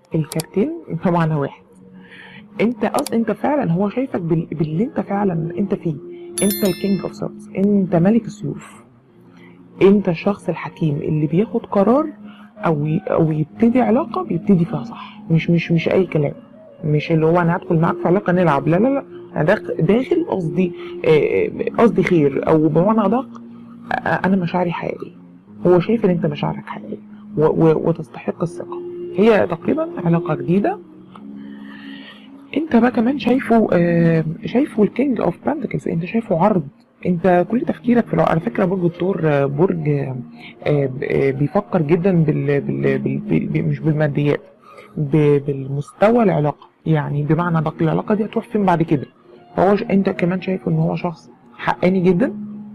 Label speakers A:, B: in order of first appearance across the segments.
A: الكارتين بمعنى واحد انت أص... انت فعلا هو شايفك بال... باللي انت فعلا انت فيه انت الكينج اوف سورتس انت ملك السيوف انت الشخص الحكيم اللي بياخد قرار او ي... او يبتدي علاقه بيبتدي فيها صح مش مش مش اي كلام مش اللي هو انا هدخل معاك في علاقه نلعب لا لا لا انا داخل داخل قصدي آه، قصدي خير او بمعنى ادق آه، انا مشاعري حقيقيه هو شايف ان انت مشاعرك حقيقيه و... و... وتستحق الثقه هي تقريبا علاقه جديده انت بقى كمان شايفه آه، شايفه الكينج اوف بانتكلز انت شايفه عرض انت كل تفكيرك في الع- على فكره برج الثور آه، برج آه، آه، بيفكر جدا بال... بال... بال... بال... مش بالماديات ب... بالمستوى العلاقه يعني بمعنى دق العلاقه دي هتروح فين بعد كده فهو ش... انت كمان شايفه ان هو شخص حقاني جدا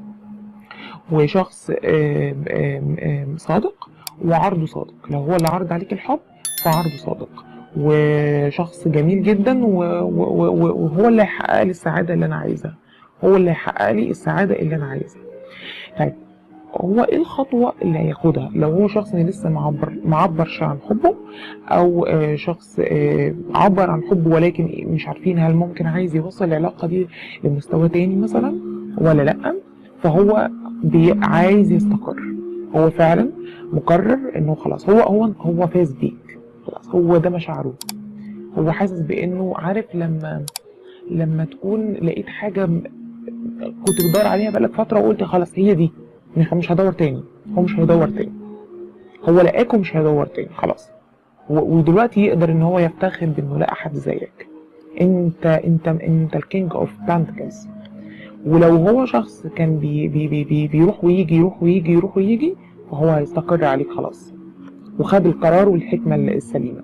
A: وشخص آم، آم، آم، صادق وعرضه صادق لو هو اللي عرض عليك الحب فعرضه صادق وشخص جميل جدا و- و- و- وهو اللي هيحقق لي السعادة اللي أنا عايزها هو اللي هيحقق لي السعادة اللي أنا عايزها طيب هو ايه الخطوة اللي هياخدها لو هو شخص لسه معبر معبرش عن حبه او آه، شخص آه، عبر عن حبه ولكن مش عارفين هل ممكن عايز يوصل العلاقة دي لمستوى تاني مثلا ولا لأ فهو بي عايز يستقر هو فعلا مقرر انه خلاص هو هو هو فاز بيك خلاص هو ده مشاعره هو حاسس بانه عارف لما لما تكون لقيت حاجة م- كنت بتدور عليها بقالك فترة وقلت خلاص هي دي مش مش هدور تاني هو مش هيدور تاني هو لقاك ومش هيدور تاني خلاص و- ودلوقتي يقدر ان هو يفتخر بانه لقى حد زيك انت انت انت الكينج اوف بانتكلز ولو هو شخص كان بي بي بي بي بيروح ويجي يروح ويجي يروح ويجي فهو هيستقر عليك خلاص وخد القرار والحكمة السليمة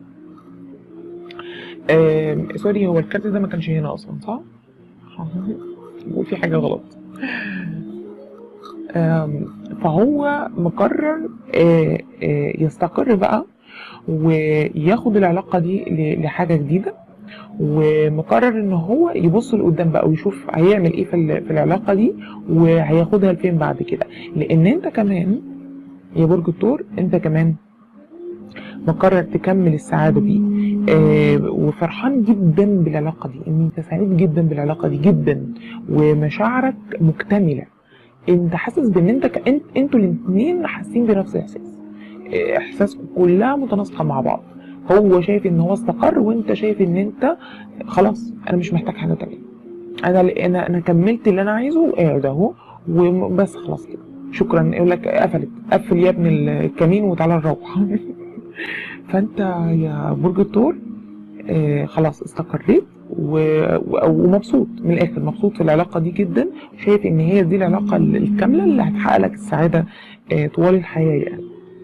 A: آم، سوري هو الكارت ده ما كانش هنا اصلا صح؟ وفي حاجة غلط آم، فهو مقرر آه، آه، يستقر بقى وياخد العلاقة دي ل- لحاجة جديدة ومقرر ان هو يبص لقدام بقى ويشوف هيعمل ايه في ال- في العلاقة دي وهياخدها لفين بعد كده لان انت كمان يا برج الثور انت كمان مقرر تكمل السعادة دي آه وفرحان جدا بالعلاقة دي ان انت سعيد جدا بالعلاقة دي جدا ومشاعرك مكتملة انت حاسس بان انت ك... انت انتوا الاثنين حاسين بنفس الاحساس آه، احساسكم كلها متناسقة مع بعض هو شايف ان هو استقر وانت شايف ان انت خلاص انا مش محتاج حاجة تانية انا انا انا كملت اللي انا عايزه وقاعد اهو وبس خلاص كده شكرا يقول لك قفلت قفل يا ابن الكمين وتعالى نروح فانت يا برج الثور آه خلاص استقريت و- و- ومبسوط من الاخر مبسوط في العلاقه دي جدا شايف ان هي دي العلاقه الكامله اللي هتحقق لك السعاده آه طوال الحياه يعني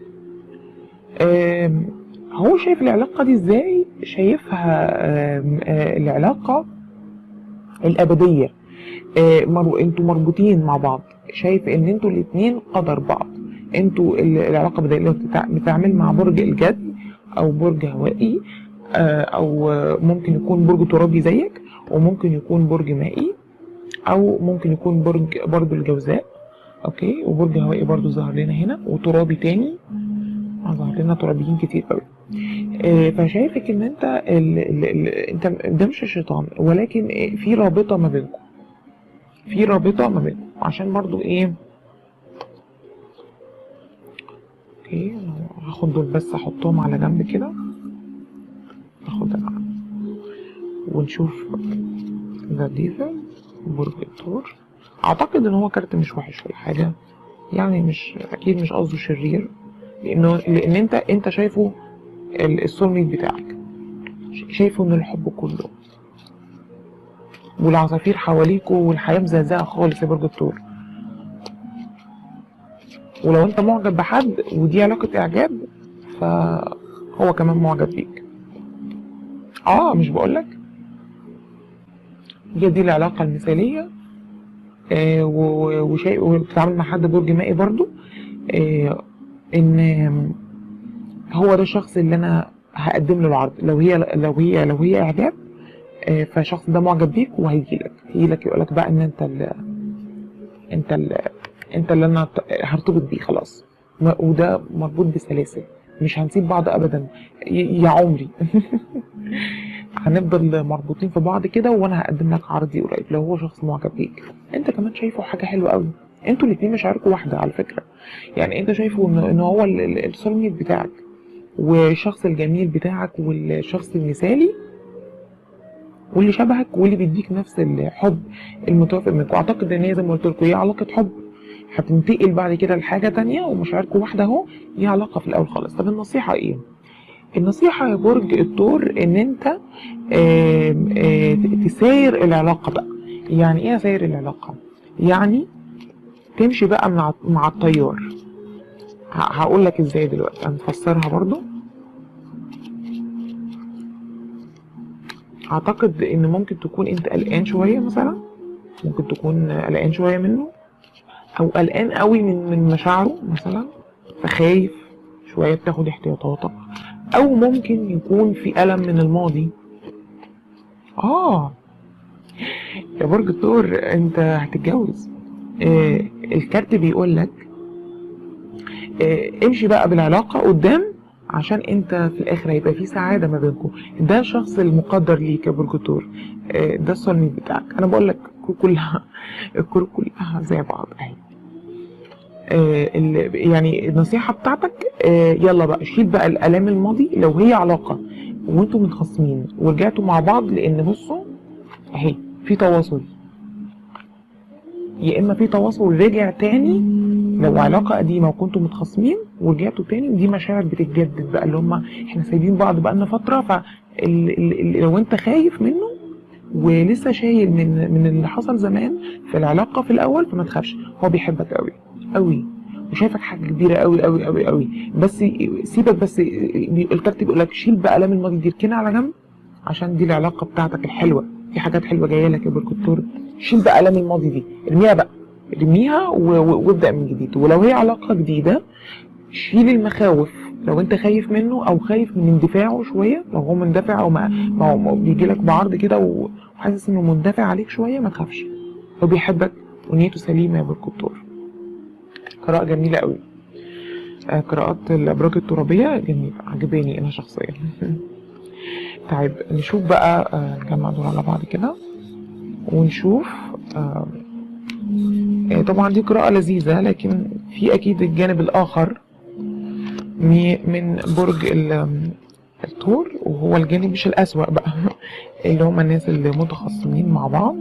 A: آم، هو شايف العلاقه دي ازاي شايفها آم، آه العلاقه الابديه آه، مر... انتوا مربوطين مع بعض شايف ان انتوا الاتنين قدر بعض انتوا ال- العلاقه بدأ لو بتتع- بتعمل مع برج الجدي او برج هوائي آه، او آه، ممكن يكون برج ترابي زيك وممكن يكون برج مائي او ممكن يكون برج برضو الجوزاء اوكي وبرج هوائي برضو ظهر لنا هنا وترابي تاني آه، ظهر لنا ترابيين كتير قوي آه، فشايفك ان انت ال... ال... ال... انت ده مش الشيطان ولكن آه، في رابطه ما بينكم في رابطه ما بينكم عشان برضو ايه اوكي أنا هاخد دول بس احطهم على جنب كده ناخد انا ونشوف ذا ديفل برج الثور اعتقد ان هو كارت مش وحش ولا حاجه يعني مش اكيد مش قصده شرير لانه لان انت انت شايفه ال- السولميت بتاعك ش- شايفه ان الحب كله والعصافير حواليكوا والحياه مزهزهه خالص يا برج الثور ولو انت معجب بحد ودي علاقه اعجاب فهو كمان معجب بيك اه مش بقولك هي دي العلاقه المثاليه آه و- وشيء وبتتعامل مع حد برج مائي برضو آه ان هو ده الشخص اللي انا هقدم له العرض لو هي لو هي لو هي اعجاب آه، فالشخص ده معجب بيك وهيجي لك هيجي لك يقول لك بقى ان انت ال انت ال انت اللي انا هرتبط بيه خلاص م- وده مربوط بسلاسل مش هنسيب بعض ابدا ي- يا عمري هنفضل مربوطين في بعض كده وانا هقدم لك عرضي قريب لو هو شخص معجب بيك انت كمان شايفه حاجه حلوه قوي انتوا الاتنين مشاعركم واحده على فكره يعني انت شايفه ان ان هو ال- ال- السولميت بتاعك والشخص الجميل بتاعك والشخص المثالي واللي شبهك واللي بيديك نفس الحب المتوافق منكم اعتقد ان هي زي ما قلت لكم هي علاقه حب هتنتقل بعد كده لحاجه تانية ومشاعركم واحده اهو هي علاقه في الاول خالص طب النصيحه ايه النصيحة يا برج الثور إن أنت آم، آم، تساير العلاقة بقى يعني إيه أساير العلاقة؟ يعني تمشي بقى مع مع التيار ه- هقول لك إزاي دلوقتي هنفسرها برضو أعتقد إن ممكن تكون أنت قلقان شوية مثلا ممكن تكون قلقان شوية منه أو قلقان قوي من من مشاعره مثلا فخايف شوية بتاخد احتياطاتك او ممكن يكون في الم من الماضي اه يا برج الثور انت هتتجوز آه الكارت بيقول لك آه امشي بقى بالعلاقه قدام عشان انت في الاخر هيبقى في سعاده ما بينكم ده الشخص المقدر ليك يا برج الثور آه ده الصلمي بتاعك انا بقول لك كلها الكروت كلها زي بعض اهي آه، ال- يعني النصيحة بتاعتك آه، يلا بقى شيل بقى الآلام الماضي لو هي علاقة وانتوا متخاصمين ورجعتوا مع بعض لأن بصوا أهي في تواصل يا إما في تواصل رجع تاني لو علاقة قديمة وكنتوا متخاصمين ورجعتوا تاني ودي مشاعر بتتجدد بقى اللي هم احنا سايبين بعض بقالنا فترة فلو انت خايف منه ولسه شايل من من اللي حصل زمان في العلاقة في الأول فما تخافش هو بيحبك قوي قوي وشايفك حاجه كبيره قوي قوي قوي قوي بس سيبك بس الكارت بيقول لك شيل بقى الام الماضي دي اركنها على جنب عشان دي العلاقه بتاعتك الحلوه في حاجات حلوه جايه لك يا بركوتور شيل بقى الام الماضي دي ارميها بقى ارميها و- و- وابدا من جديد ولو هي علاقه جديده شيل المخاوف لو انت خايف منه او خايف من اندفاعه شويه لو هو مندفع او ما ما هو- ما هو بيجي لك بعرض كده وحاسس انه مندفع عليك شويه ما تخافش هو بيحبك ونيته سليمه يا بركوتور قراءة جميلة قوي آه، قراءات الأبراج الترابية جميلة عجباني أنا شخصيا طيب نشوف بقى آه، نجمع دول على بعض كده ونشوف آه، آه، طبعا دي قراءة لذيذة لكن في أكيد الجانب الآخر مي- من برج ال- الثور وهو الجانب مش الأسوأ بقى اللي هم الناس اللي متخاصمين مع بعض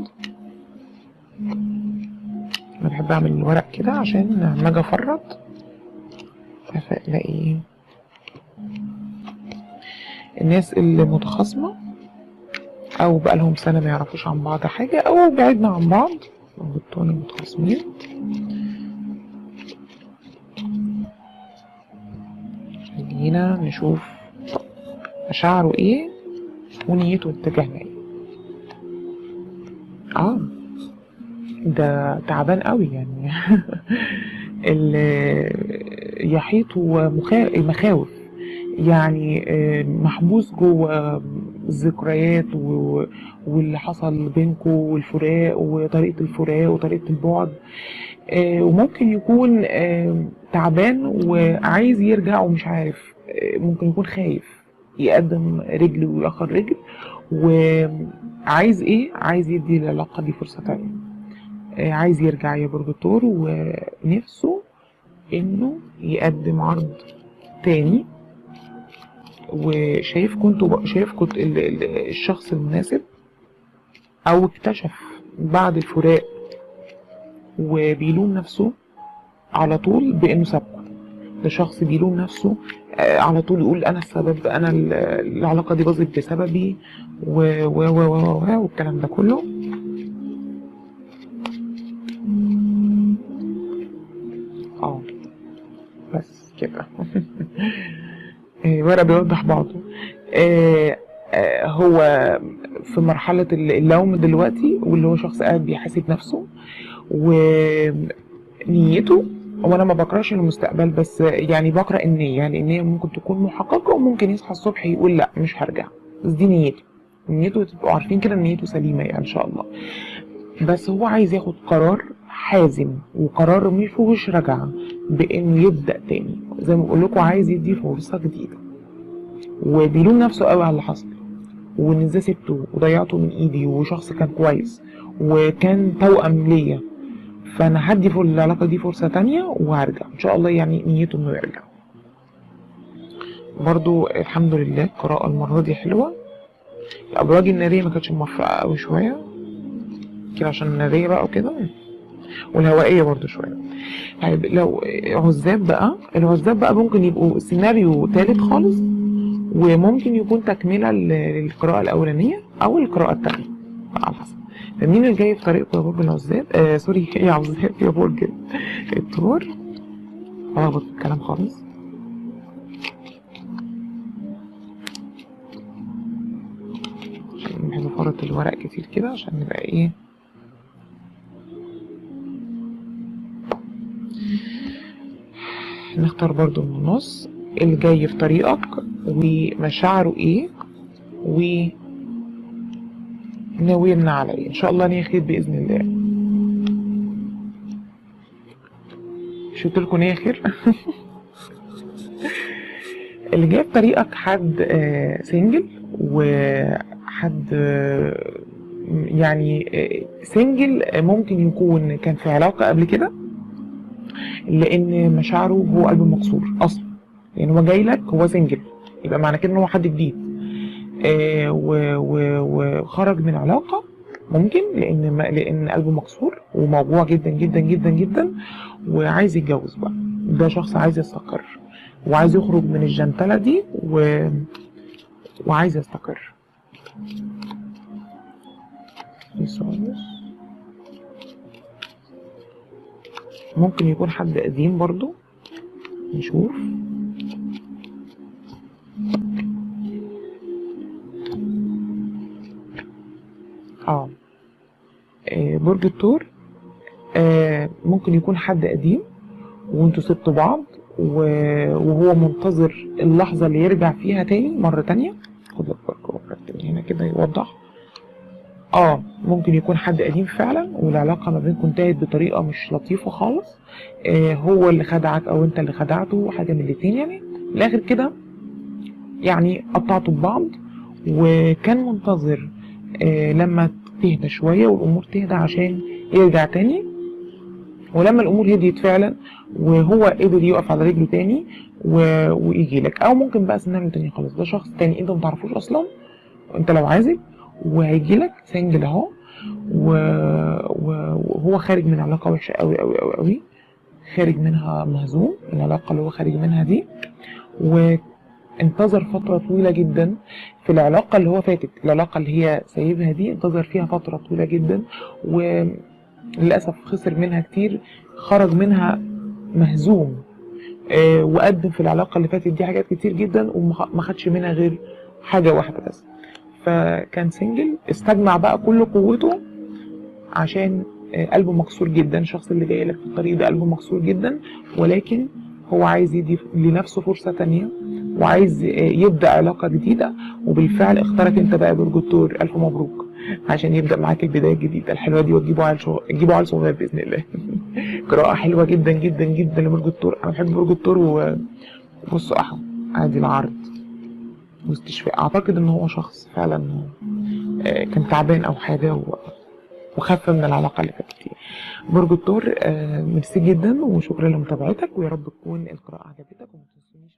A: انا بحب اعمل الورق كده عشان لما اجي افرط الاقي الناس اللي متخاصمة او بقى لهم سنة ما يعرفوش عن بعض حاجة او بعدنا عن بعض بطوني متخاصمين خلينا نشوف مشاعره ايه ونيته اتجاهنا ايه اه ده تعبان قوي يعني ال- يحيطه مخا- مخاوف يعني آه، محبوس جوه ذكريات و- واللي حصل بينكم والفراق وطريقة الفراق وطريقة البعد آه، وممكن يكون آه، تعبان وعايز يرجع ومش عارف آه، ممكن يكون خايف يقدم رجل ويأخر رجل وعايز ايه عايز يدي العلاقة دي فرصة تانية آه، عايز يرجع يا برج الثور ونفسه انه يقدم عرض تاني وشايف كنت شايف كنت ال- ال- الشخص المناسب او اكتشف بعد الفراق وبيلوم نفسه على طول بانه سابقه ده شخص بيلوم نفسه آه، على طول يقول انا السبب انا ال- العلاقه دي باظت بسببي و و و و و والكلام ده كله اه بس كده آه، ورق بيوضح بعضه آه، آه، هو في مرحلة اللوم دلوقتي واللي هو شخص قاعد بيحاسب نفسه ونيته هو انا ما بقراش المستقبل بس يعني بقرا النية يعني النية ممكن تكون محققة وممكن يصحى الصبح يقول لا مش هرجع بس دي نيته نيته تبقوا عارفين كده إن نيته سليمة يعني ان شاء الله بس هو عايز ياخد قرار حازم وقرار مش فيهوش رجعة بانه يبدا تاني زي ما بقول لكم عايز يدي فرصه جديده وبيلوم نفسه قوي على اللي حصل وان ازاي سبته وضيعته من ايدي وشخص كان كويس وكان توأم ليا فانا هدي في العلاقه دي فرصه تانية وهرجع ان شاء الله يعني نيته انه يرجع برضو الحمد لله القراءة المرة دي حلوة الأبراج النارية ما كانتش موفقة أوي شوية كده عشان النارية بقى وكده والهوائية برضو شوية طيب لو عزاب بقى العزاب بقى ممكن يبقوا سيناريو تالت خالص وممكن يكون تكملة للقراءة الأولانية أو القراءة التانية على حسب مين اللي جاي في طريقكم يا برج العزاب آه سوري يا عزاب يا برج الثور هلخبط الكلام خالص عشان بحب افرط الورق كتير كده عشان نبقى ايه نختار برضو من النص اللي جاي في طريقك ومشاعره ايه و ناوينا على ايه ان شاء الله نية خير باذن الله مش قلت لكم نية خير اللي جاي في طريقك حد آه سنجل وحد آه يعني آه سنجل ممكن يكون كان في علاقة قبل كده لان مشاعره هو قلب مكسور اصلا يعني هو جاي لك هو سنجل يبقى معنى كده ان هو حد جديد آه وخرج من علاقة ممكن لان لان قلبه مكسور وموجوع جدا جدا جدا جدا وعايز يتجوز بقى ده شخص عايز يستقر وعايز يخرج من الجنتلة دي و... وعايز يستقر ممكن يكون حد قديم برضو نشوف اه برج الثور آه ممكن يكون حد قديم وانتوا سبتوا بعض وهو منتظر اللحظة اللي يرجع فيها تاني مرة تانية خد لك برج هنا كده يوضح اه ممكن يكون حد قديم فعلا والعلاقة ما بينكم انتهت بطريقة مش لطيفة خالص آه هو اللي خدعك او انت اللي خدعته حاجة من الاتنين يعني في الاخر كده يعني قطعتوا ببعض وكان منتظر آه لما تهدى شوية والأمور تهدى عشان يرجع تاني ولما الأمور هديت فعلا وهو قدر يقف على رجله تاني و... ويجي لك أو ممكن بقى سيناريو تاني خلاص ده شخص تاني أنت متعرفوش أصلا أنت لو عازب وهيجي لك سنجل أهو و... و... وهو خارج من علاقة وحشة أوي أوي أوي أوي خارج منها مهزوم العلاقة اللي هو خارج منها دي و انتظر فترة طويلة جدا في العلاقة اللي هو فاتت العلاقة اللي هي سايبها دي انتظر فيها فترة طويلة جدا وللأسف خسر منها كتير خرج منها مهزوم اه وقدم في العلاقة اللي فاتت دي حاجات كتير جدا وما خدش منها غير حاجة واحدة بس فكان سنجل استجمع بقى كل قوته عشان اه قلبه مكسور جدا الشخص اللي جاي لك في الطريق ده قلبه مكسور جدا ولكن هو عايز يدي لنفسه فرصة تانية وعايز يبدأ علاقة جديدة وبالفعل اختارك انت بقى برج الثور ألف مبروك عشان يبدأ معاك البداية الجديدة الحلوة دي وتجيبوا عيل شغل تجيبوا عيل صغير بإذن الله قراءة حلوة جدا جدا جدا لبرج الثور أنا بحب برج الثور وبصوا أحو عادي العرض واستشفاء أعتقد إن هو شخص فعلا كان تعبان أو حاجة و... وخف من العلاقة اللي فاتت دي برج الثور ميرسي جدا وشكرا لمتابعتك ويا رب تكون القراءة عجبتك وما تنسونيش